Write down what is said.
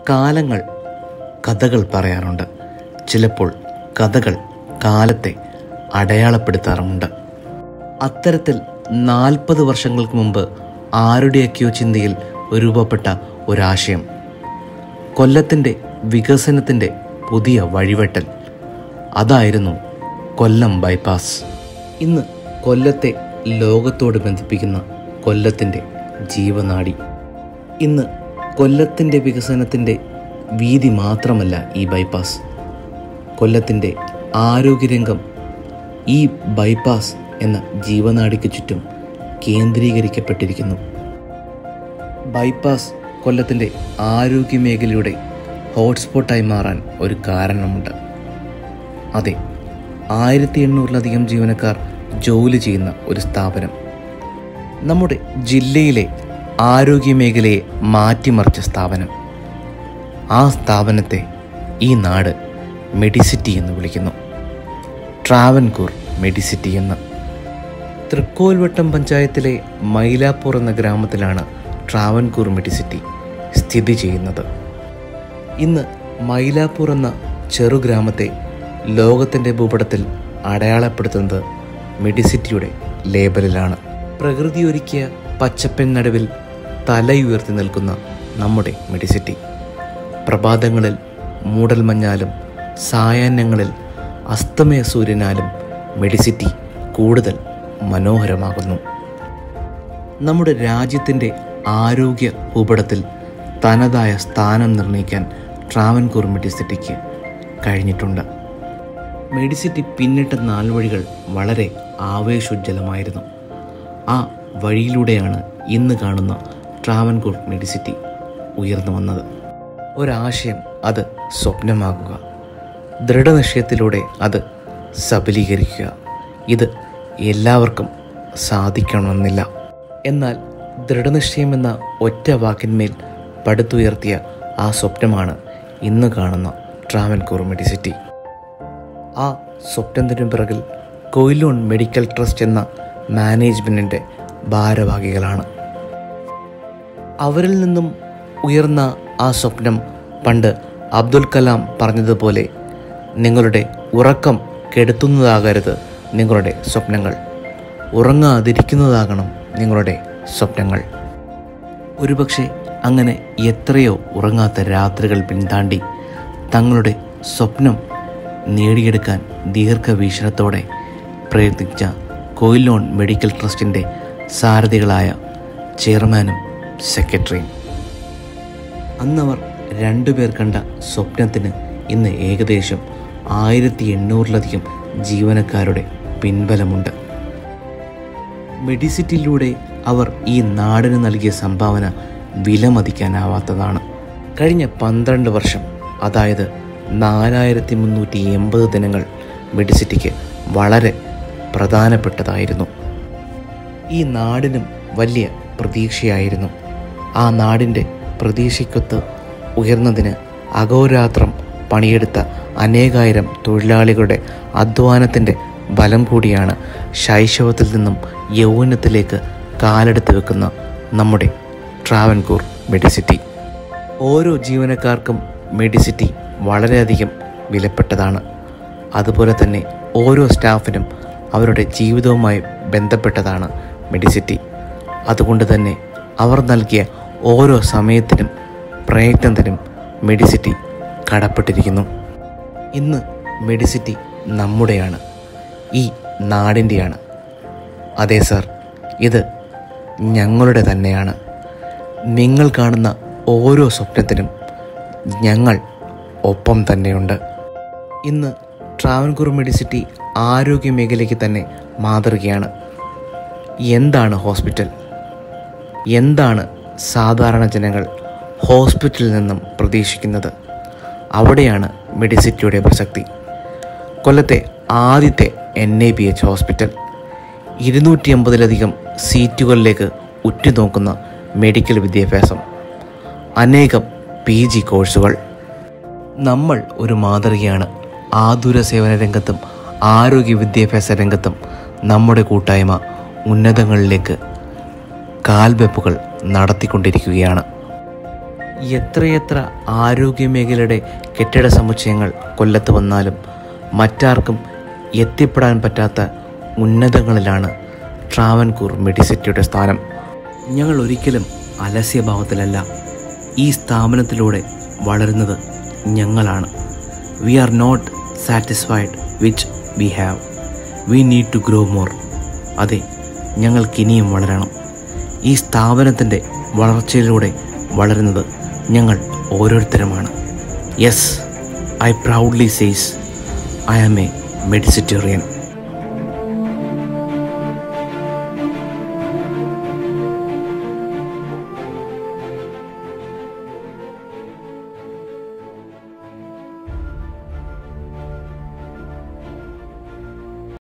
കാലങ്ങൾ കഥകൾ പറയാറുണ്ട് ചിലപ്പോൾ കഥകൾ കാലത്തെ അടയാളപ്പെടുത്താറുമുണ്ട് അത്തരത്തിൽ നാൽപ്പത് വർഷങ്ങൾക്ക് മുമ്പ് ആരുടെയൊക്കെയോ ചിന്തയിൽ രൂപപ്പെട്ട ഒരാശയം കൊല്ലത്തിൻ്റെ വികസനത്തിൻ്റെ പുതിയ വഴിവെട്ടൽ അതായിരുന്നു കൊല്ലം ബൈപ്പാസ് ഇന്ന് കൊല്ലത്തെ ലോകത്തോട് ബന്ധിപ്പിക്കുന്ന കൊല്ലത്തിൻ്റെ ജീവനാടി ഇന്ന് കൊല്ലത്തിൻ്റെ വികസനത്തിൻ്റെ വീതി മാത്രമല്ല ഈ ബൈപ്പാസ് കൊല്ലത്തിൻ്റെ ആരോഗ്യരംഗം ഈ ബൈപ്പാസ് എന്ന ജീവനാടിക്ക് ചുറ്റും കേന്ദ്രീകരിക്കപ്പെട്ടിരിക്കുന്നു ബൈപ്പാസ് കൊല്ലത്തിൻ്റെ ആരോഗ്യ മേഖലയുടെ ഹോട്ട്സ്പോട്ടായി മാറാൻ ഒരു കാരണമുണ്ട് അതെ ആയിരത്തി എണ്ണൂറിലധികം ജീവനക്കാർ ജോലി ചെയ്യുന്ന ഒരു സ്ഥാപനം നമ്മുടെ ജില്ലയിലെ ആരോഗ്യ മേഖലയെ മാറ്റിമറിച്ച സ്ഥാപനം ആ സ്ഥാപനത്തെ ഈ നാട് മെഡിസിറ്റി എന്ന് വിളിക്കുന്നു ട്രാവൻകൂർ മെഡിസിറ്റി എന്ന് തൃക്കോൽവട്ടം പഞ്ചായത്തിലെ മൈലാപ്പൂർ എന്ന ഗ്രാമത്തിലാണ് ട്രാവൻകൂർ മെഡിസിറ്റി സ്ഥിതി ചെയ്യുന്നത് ഇന്ന് മൈലാപ്പൂർ എന്ന ചെറുഗ്രാമത്തെ ലോകത്തിൻ്റെ ഭൂപടത്തിൽ അടയാളപ്പെടുത്തുന്നത് മെഡിസിറ്റിയുടെ ലേബലിലാണ് പ്രകൃതി ഒരുക്കിയ പച്ചപ്പൻ നടുവിൽ തലയുയർത്തി നിൽക്കുന്ന നമ്മുടെ മെഡിസിറ്റി പ്രഭാതങ്ങളിൽ മൂടൽമഞ്ഞാലും സായാഹ്നങ്ങളിൽ അസ്തമയ സൂര്യനാലും മെഡിസിറ്റി കൂടുതൽ മനോഹരമാകുന്നു നമ്മുടെ രാജ്യത്തിൻ്റെ ആരോഗ്യ ഭൂപടത്തിൽ തനതായ സ്ഥാനം നിർണ്ണയിക്കാൻ ട്രാവൻകൂർ മെഡിസിറ്റിക്ക് കഴിഞ്ഞിട്ടുണ്ട് മെഡിസിറ്റി പിന്നിട്ട നാൾവഴികൾ വളരെ ആവേശോജ്വലമായിരുന്നു ആ വഴിയിലൂടെയാണ് ഇന്ന് കാണുന്ന ട്രാവൻകൂർ മെഡിസിറ്റി ഉയർന്നു വന്നത് ഒരാശയം അത് സ്വപ്നമാകുക ദൃഢനിശ്ചയത്തിലൂടെ അത് സബലീകരിക്കുക ഇത് എല്ലാവർക്കും സാധിക്കണമെന്നില്ല എന്നാൽ ദൃഢനിശ്ചയം എന്ന ഒറ്റ വാക്കിന്മേൽ പടുത്തുയർത്തിയ ആ സ്വപ്നമാണ് ഇന്ന് കാണുന്ന ട്രാവൻകൂർ മെഡിസിറ്റി ആ സ്വപ്നത്തിനു പിറകിൽ കൊയിലോൺ മെഡിക്കൽ ട്രസ്റ്റ് എന്ന മാനേജ്മെൻറ്റിൻ്റെ ഭാരവാഹികളാണ് അവരിൽ നിന്നും ഉയർന്ന ആ സ്വപ്നം പണ്ട് അബ്ദുൽ കലാം പറഞ്ഞതുപോലെ നിങ്ങളുടെ ഉറക്കം കെടുത്തുന്നതാകരുത് നിങ്ങളുടെ സ്വപ്നങ്ങൾ ഉറങ്ങാതിരിക്കുന്നതാകണം നിങ്ങളുടെ സ്വപ്നങ്ങൾ ഒരുപക്ഷെ അങ്ങനെ എത്രയോ ഉറങ്ങാത്ത രാത്രികൾ പിന്താണ്ടി തങ്ങളുടെ സ്വപ്നം നേടിയെടുക്കാൻ ദീർഘവീക്ഷണത്തോടെ പ്രയത്നിച്ച കൊയിലോൺ മെഡിക്കൽ ട്രസ്റ്റിൻ്റെ സാരഥികളായ ചെയർമാനും സെക്രട്ടറിയും അന്നവർ രണ്ടുപേർ കണ്ട സ്വപ്നത്തിന് ഇന്ന് ഏകദേശം ആയിരത്തി എണ്ണൂറിലധികം ജീവനക്കാരുടെ പിൻബലമുണ്ട് മെഡിസിറ്റിയിലൂടെ അവർ ഈ നാടിന് നൽകിയ സംഭാവന വിലമതിക്കാനാവാത്തതാണ് കഴിഞ്ഞ പന്ത്രണ്ട് വർഷം അതായത് നാലായിരത്തി മുന്നൂറ്റി എൺപത് ദിനങ്ങൾ മെഡിസിറ്റിക്ക് വളരെ പ്രധാനപ്പെട്ടതായിരുന്നു ഈ നാടിനും വലിയ പ്രതീക്ഷയായിരുന്നു ആ നാടിൻ്റെ പ്രതീക്ഷയ്ക്കൊത്ത് ഉയർന്നതിന് അഹോരാത്രം പണിയെടുത്ത അനേകായിരം തൊഴിലാളികളുടെ അധ്വാനത്തിൻ്റെ ബലം കൂടിയാണ് ശൈശവത്തിൽ നിന്നും യൗവനത്തിലേക്ക് കാലെടുത്ത് വെക്കുന്ന നമ്മുടെ ട്രാവൻകൂർ മെഡിസിറ്റി ഓരോ ജീവനക്കാർക്കും മെഡിസിറ്റി വളരെയധികം വിലപ്പെട്ടതാണ് അതുപോലെ തന്നെ ഓരോ സ്റ്റാഫിനും അവരുടെ ജീവിതവുമായി ബന്ധപ്പെട്ടതാണ് മെഡിസിറ്റി അതുകൊണ്ട് തന്നെ അവർ നൽകിയ ഓരോ സമയത്തിനും പ്രയത്നത്തിനും മെഡിസിറ്റി കടപ്പെട്ടിരിക്കുന്നു ഇന്ന് മെഡിസിറ്റി നമ്മുടെയാണ് ഈ നാടിൻ്റെയാണ് അതെ സർ ഇത് ഞങ്ങളുടെ തന്നെയാണ് നിങ്ങൾ കാണുന്ന ഓരോ സ്വപ്നത്തിനും ഞങ്ങൾ ഒപ്പം തന്നെയുണ്ട് ഇന്ന് ട്രാവൻകൂർ മെഡിസിറ്റി ആരോഗ്യ മേഖലയ്ക്ക് തന്നെ മാതൃകയാണ് എന്താണ് ഹോസ്പിറ്റൽ എന്താണ് സാധാരണ ജനങ്ങൾ ഹോസ്പിറ്റലിൽ നിന്നും പ്രതീക്ഷിക്കുന്നത് അവിടെയാണ് മെഡിസിറ്റിയുടെ പ്രസക്തി കൊല്ലത്തെ ആദ്യത്തെ N A B H hospital ഇരുന്നൂറ്റി അമ്പതിലധികം സീറ്റുകളിലേക്ക് ഉറ്റുനോക്കുന്ന മെഡിക്കൽ വിദ്യാഭ്യാസം അനേകം പി ജി കോഴ്സുകൾ നമ്മൾ ഒരു മാതൃകയാണ് ആതുര സേവന രംഗത്തും ആരോഗ്യ വിദ്യാഭ്യാസ രംഗത്തും നമ്മുടെ കൂട്ടായ്മ ഉന്നതങ്ങളിലേക്ക് കാൽവെപ്പുകൾ നടത്തിക്കൊണ്ടിരിക്കുകയാണ് എത്രയെത്ര ആരോഗ്യമേഖലയുടെ കെട്ടിട സമുച്ചയങ്ങൾ കൊല്ലത്ത് വന്നാലും മറ്റാർക്കും എത്തിപ്പെടാൻ പറ്റാത്ത ഉന്നതങ്ങളിലാണ് ട്രാവൻകൂർ മെഡിസിറ്റിയുടെ സ്ഥാനം ഞങ്ങൾ ഒരിക്കലും അലസ്യഭാവത്തിലല്ല ഈ സ്ഥാപനത്തിലൂടെ വളരുന്നത് ഞങ്ങളാണ് we are not satisfied which we have we need to grow more അതെ ഞങ്ങൾക്കിനിയും വളരണം ഈ സ്ഥാപനത്തിൻ്റെ വളർച്ചയിലൂടെ വളരുന്നത് ഞങ്ങൾ ഓരോരുത്തരുമാണ് yes I proudly says I am a മെഡിസിറ്റേറിയൻ